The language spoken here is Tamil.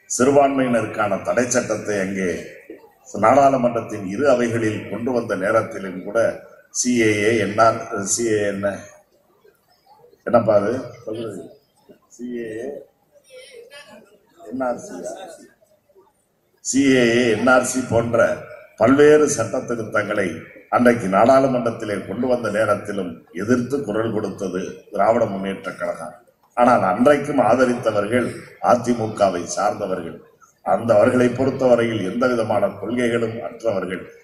சிறுபான்மையினருக்கான தடை சட்டத்தை அங்கே நாடாளுமன்றத்தின் இரு அவைகளில் கொண்டு வந்த நேரத்திலும் கூட சிஏஏ என்ஆர் சிஏ என்ன என்னப்பா அது சொல்றது சிஏஏ என்ஆர்சி சிஏஏ என்ஆர்சி போன்ற பல்வேறு சட்ட திருத்தங்களை அன்றைக்கு நாடாளுமன்றத்திலே கொண்டு வந்த நேரத்திலும் எதிர்த்து குரல் கொடுத்தது திராவிட முன்னேற்ற கழகம் ஆனால் அன்றைக்கும் ஆதரித்தவர்கள் அதிமுகவை சார்ந்தவர்கள் அந்த அவர்களை பொறுத்தவரையில் எந்த விதமான கொள்கைகளும் அற்றவர்கள்